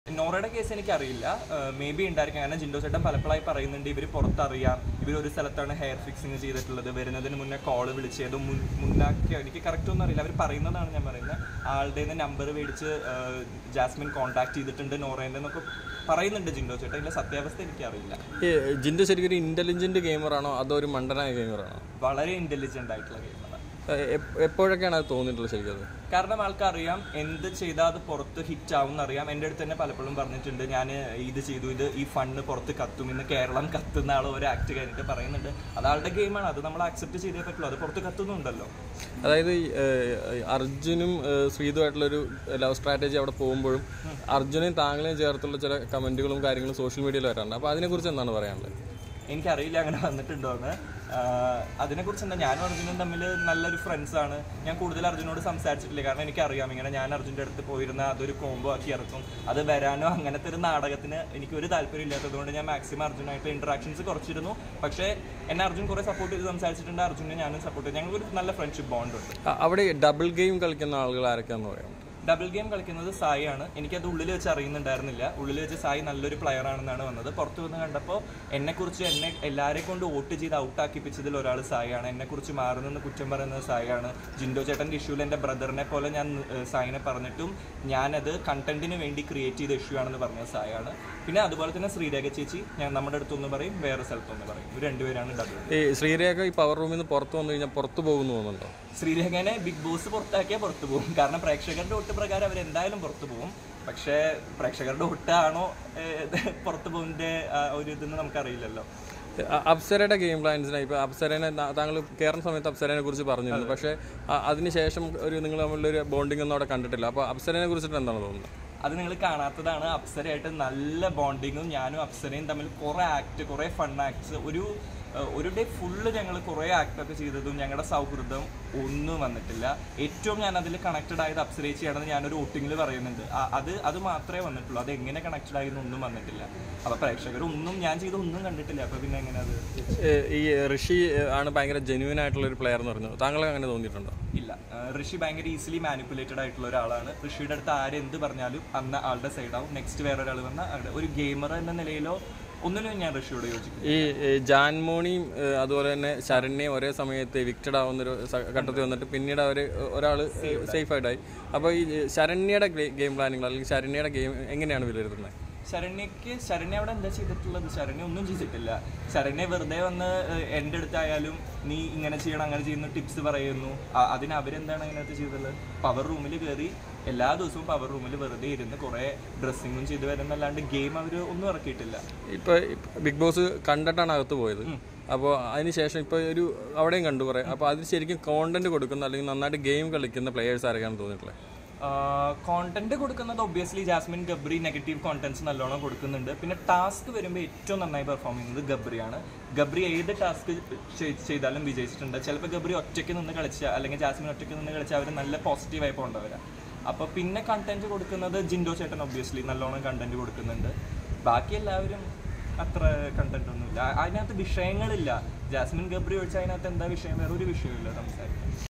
നോറയുടെ case എനിക്കറിയില്ല may be ഉണ്ടായിരിക്കും കാരണം ജിൻഡോ ചേട്ടൻ പലപ്പോഴായി പറയുന്നുണ്ട് ഇവർ പുറത്തറിയാം ഇവർ ഒരു സ്ഥലത്താണ് ഹെയർ ഫിക്സിങ് ചെയ്തിട്ടുള്ളത് വരുന്നതിന് മുന്നേ കോള് വിളിച്ചത് മുൻ മുന്നാക്കി എനിക്ക് കറക്റ്റ് ഒന്നും അറിയില്ല അവർ പറയുന്നതാണ് ഞാൻ പറയുന്നത് ആളുടെ നമ്പർ മേടിച്ച് ആ, ജാസ്മിൻ കോൺടാക്ട് ചെയ്തിട്ടുണ്ട് നോറേൻ്റെ എന്നൊക്കെ പറയുന്നുണ്ട് ജിൻഡോ ചേട്ടൻ ഇതിൻ്റെ സത്യാവസ്ഥ എനിക്കറിയില്ല ഈ ജിൻഡു ശരിക്കും ഒരു ഇന്റലിജന്റ് ഗെയിമറാണോ അതോ ഒരു മണ്ടനായ ഗെയിമറാണോ വളരെ ഇൻ്റലിജൻ്റ് ആയിട്ടുള്ള ഗെയിമാണ് എപ്പോഴൊക്കെയാണ് അത് തോന്നിയിട്ടുള്ളത് ശരിക്കും അത് കാരണം ആൾക്കറിയാം എന്ത് ചെയ്താൽ അത് പുറത്ത് ഹിറ്റ് ആവും എന്നറിയാം എൻ്റെ അടുത്ത് തന്നെ പലപ്പോഴും പറഞ്ഞിട്ടുണ്ട് ഞാൻ ഇത് ചെയ്തു ഇത് ഈ ഫണ്ട് പുറത്ത് കത്തും ഇന്ന് കേരളം കത്തുന്ന ആൾ ഒരു ആക്ട് കഴിഞ്ഞിട്ട് പറയുന്നുണ്ട് അത് ആളുടെ ഗെയിമാണ് അത് നമ്മൾ അക്സെപ്റ്റ് ചെയ്തേ പറ്റുള്ളൂ അത് പുറത്ത് കത്തുന്നുണ്ടല്ലോ അതായത് ഈ, ഏഹ്, അർജുനും ഏഹ്, ശ്രീതുമായിട്ടുള്ളൊരു ലവ് സ്ട്രാറ്റജി അവിടെ പോകുമ്പോഴും അർജുനെയും താങ്കളെയും ചേർത്തുള്ള ചില കമന്റുകളും കാര്യങ്ങളും സോഷ്യൽ മീഡിയയിൽ വരാറുണ്ട് അപ്പോൾ അതിനെക്കുറിച്ച് എന്താണ് പറയാനുള്ളത് എനിക്കറിയില്ല അങ്ങനെ വന്നിട്ടുണ്ടോ എന്ന് ആഹ് അതിനെക്കുറിച്ച് എന്താ ഞാനും അർജുനും തമ്മിൽ നല്ലൊരു ഫ്രണ്ട്സ് ആണ് ഞാൻ കൂടുതൽ അർജുനോട് സംസാരിച്ചിട്ടില്ല കാരണം എനിക്കറിയാം ഇങ്ങനെ ഞാൻ അർജുൻ്റെ അടുത്ത് പോയിരുന്ന അതൊരു കോംബോ ആക്കി ഇറക്കും അത് വരാനോ അങ്ങനത്തെ ഒരു നാടകത്തിന് എനിക്ക് ഒരു താല്പര്യം ഇല്ലാത്തതുകൊണ്ട് ഞാൻ മാക്സിമം അർജുനായിട്ട് ഇന്ററാക്ഷൻസ് കുറച്ചിരുന്നു പക്ഷേ എന്നെ അർജുൻ കുറേ സപ്പോർട്ട് ചെയ്ത് സംസാരിച്ചിട്ടുണ്ട് അർജുനെ ഞാനും സപ്പോർട്ട് ചെയ്തു ഞങ്ങൾക്കൊരു നല്ല ഫ്രണ്ട്ഷിപ്പ് ബോണ്ട് ഉണ്ട് അ- അവിടെ ഡബിൾ ഗെയിം കളിക്കുന്ന ആളുകൾ ആരൊക്കെയാണെന്ന് പറയാം ഡബിൾ ഗെയിം കളിക്കുന്നത് സായി ആണ് എനിക്കത് ഉള്ളിൽ വെച്ച് അറിയുന്നുണ്ടായിരുന്നില്ല ഉള്ളിൽ വെച്ച് സായി നല്ലൊരു പ്ലെയർ ആണെന്നാണ് വന്നത് പുറത്ത് വന്ന് കണ്ടപ്പോൾ എന്നെക്കുറിച്ച് എന്നെ എല്ലാവരെയും കൊണ്ട് വോട്ട് ചെയ്ത് ഔട്ടാക്കിപ്പിച്ചതിൽ ഒരാൾ സായിയാണ് എന്നെക്കുറിച്ച് മാറുന്നെന്ന് കുറ്റം പറയുന്നത് സായിയാണ് ജിൻഡോ ചേട്ടൻ്റെ ഇഷ്യൂവിൽ എൻ്റെ ബ്രദറിനെ പോലെ ഞാൻ ഏഹ്, സായിനെ പറഞ്ഞിട്ടും ഞാനത് കണ്ടന്റിന് വേണ്ടി ക്രിയേറ്റ് ചെയ്ത ഇഷ്യൂ ആണെന്ന് പറഞ്ഞത് സായാണ് പിന്നെ അതുപോലെ തന്നെ ശ്രീരേഖ ചേച്ചി ഞാൻ നമ്മുടെ അടുത്തൊന്ന് പറയും വേറെ സ്ഥലത്തൊന്ന് പറയും ഇവർ രണ്ടുപേരാണ് ഡബിൾ ഈ ശ്രീരേഖ ഈ പവർ റൂമിൽ നിന്ന് പുറത്ത് വന്നു കഴിഞ്ഞാൽ പുറത്ത് പോകുന്നു തോന്നുന്നുണ്ടോ ശ്രീരേഖനെ ബിഗ് ബോസ് പുറത്താക്കിയാൽ പുറത്തു പോകും കാരണം പ്രേക്ഷകരുടെ ഒട്ട് പ്രകാരം അവർ എന്തായാലും പുറത്തു പോകും പക്ഷേ പ്രേക്ഷകരുടെ ഒട്ടാണോ പുറത്തു പോകുന്നതിന്റെ ആ, ഒരു ഇതെന്ന് നമുക്കറിയില്ലല്ലോ അ- അപ്സരയുടെ ഗെയിം പ്ലാൻസിനെ ഇപ്പോൾ അപ്സരനെ ത- താങ്കൾ കയറുന്ന സമയത്ത് അപ്സരനെ കുറിച്ച് പറഞ്ഞിരുന്നു പക്ഷേ അ- അതിനുശേഷം ഒരു നിങ്ങൾ തമ്മിലുള്ള ഒരു ബോണ്ടിങ് ഒന്നും അവിടെ കണ്ടിട്ടില്ല അപ്പോൾ അപ്സരനെ കുറിച്ചിട്ട് എന്താണ് തോന്നുന്നത് അത് നിങ്ങൾ കാണാത്തതാണ് അപ്സരയായിട്ട് നല്ല ബോണ്ടിങ്ങും ഞാനും അപ്സരയും തമ്മിൽ കുറേ ആക്ട് കുറേ ഫൺ ആക്ട്സ് ഒരു ഏഹ്, ഒരു ഡേ ഫുള്ള് ഞങ്ങൾ കുറേ ആക്ടൊക്കെ ചെയ്തതും ഞങ്ങളുടെ സൗഹൃദം ഒന്നും വന്നിട്ടില്ല ഏറ്റവും ഞാൻ അതിൽ കണക്റ്റഡ് ആയത് അപ്സരേച്ചിയാണെന്ന് ഞാനൊരു വോട്ടിങ്ങിൽ പറയുന്നുണ്ട് ആ- അത് അത് മാത്രമേ വന്നിട്ടുള്ളൂ അത് എങ്ങനെ കണക്റ്റഡ് ആയെന്ന് ഒന്നും വന്നിട്ടില്ല അപ്പോൾ പ്രേക്ഷകർ ഒന്നും ഞാൻ ചെയ്ത ഒന്നും കണ്ടിട്ടില്ല അപ്പോൾ പിന്നെ എങ്ങനെ അത് ഏ, ഈ ഋഷി ഏ, ആണ് ഭയങ്കര ജെന്യൂൻ ആയിട്ടുള്ള ഒരു പ്ലെയർ എന്ന് പറഞ്ഞു താങ്കൾ അങ്ങനെ തോന്നിയിട്ടുണ്ടോ ഇല്ല ആ, ഋഷി ഭയങ്കര ഈസിലി മാനിപ്പുലേറ്റഡ് ആയിട്ടുള്ള ഒരാളാണ് ഋഷിയുടെ അടുത്ത് ആരെന്ത് പറഞ്ഞാലും അന്ന് ആളുടെ സൈഡാവും നെക്സ്റ്റ് വേറെ ഒരാൾ വന്നാൽ ഒരു ഗെയിമർ എന്ന നിലയിലോ ഒന്നിനും ഞാൻ ഋഷിയോട് യോജിക്കുന്നു ഈ ഏ, ജാൻമോണിയും ഏ, അതുപോലെ തന്നെ ശരണ്യയും ഒരേ സമയത്ത് വിക്റ്റഡ് ആവുന്ന ഒരു സ- ഘട്ടത്തിൽ വന്നിട്ട് പിന്നീട് അവർ ഒരാൾ സേഫ് ആയിട്ടായി അപ്പോൾ ഈ ശരണ്യയുടെ ഗെയിം പ്ലാനിങ്ങൾ അല്ലെങ്കിൽ ശരണ്യയുടെ ഗെയിം എങ്ങനെയാണ് വിലയിരുത്തുന്നത് ശരണ്യക്ക് ശരണ്യ അവിടെ എന്താ ചെയ്തിട്ടുള്ളത് ശരണ്യ ഒന്നും ചെയ്തിട്ടില്ല ശരണ്യ വെറുതെ വന്ന് ഏഹ്, എൻ്റെ അടുത്തായാലും നീ ഇങ്ങനെ ചെയ്യണം അങ്ങനെ ചെയ്യുന്ന ടിപ്സ് പറയുന്നു ആ- അതിന് അവരെന്താണ് അതിനകത്ത് ചെയ്തത് പവർ റൂമിൽ കയറി എല്ലാ ദിവസവും പവർ റൂമിൽ വെറുതെ ഇരുന്ന് കുറേ ഡ്രസ്സിങ്ങും ചെയ്ത് വരുന്നല്ലാണ്ട് ഗെയിം അവർ ഒന്നും ഇറക്കിയിട്ടില്ല ഇപ്പോൾ ബിഗ് ബോസ് കണ്ടിട്ടാണ് അകത്ത് പോയത് അപ്പോൾ അതിനുശേഷം ഇപ്പോൾ ഒരു അവിടെയും കണ്ടു കുറേ അപ്പോൾ അതിന് ശരിക്കും കോണ്ടന്റ് കൊടുക്കുന്ന അല്ലെങ്കിൽ നന്നായിട്ട് ഗെയിം കളിക്കുന്ന പ്ലേയേഴ്സ് ആരൊക്കെയാണ് തോന്നിയിട്ടുള്ളത് കോണ്ടന്റ് കൊടുക്കുന്നത് obviously Jasmine Gabri negative contents നല്ലോണം കൊടുക്കുന്നുണ്ട് പിന്നെ ടാസ്ക് വരുമ്പോൾ ഏറ്റവും നന്നായി പെർഫോം ചെയ്യുന്നത് ഗബ്രിയാണ് ഗബ്രി ഏത് ടാസ്ക് ചെയ്താലും വിജയിച്ചിട്ടുണ്ട് ചിലപ്പോൾ ഗബ്രി ഒറ്റയ്ക്ക് നിന്ന് കളിച്ച അല്ലെങ്കിൽ ജാസ്മിൻ ഒറ്റയ്ക്ക് നിന്ന് കളിച്ച അവർ നല്ല പോസിറ്റീവായി പോകേണ്ടവരാണ് അപ്പോൾ പിന്നെ കണ്ടന്റ് കൊടുക്കുന്നത് ജിൻഡോ ചേട്ടൻ ഒബ്വിയസ്ലി നല്ലോണം കണ്ടന്റ് കൊടുക്കുന്നുണ്ട് ബാക്കി എല്ലാവരും അത്ര കണ്ടന്റ് ഒന്നുമില്ല അതിനകത്ത് വിഷയങ്ങളില്ല ജാസ്മിൻ ഗബ്രി ഒഴിച്ച് അതിനകത്ത് എന്താ വിഷയം വേറെ ഒരു വിഷയമില്ല സംസാരിക്കാൻ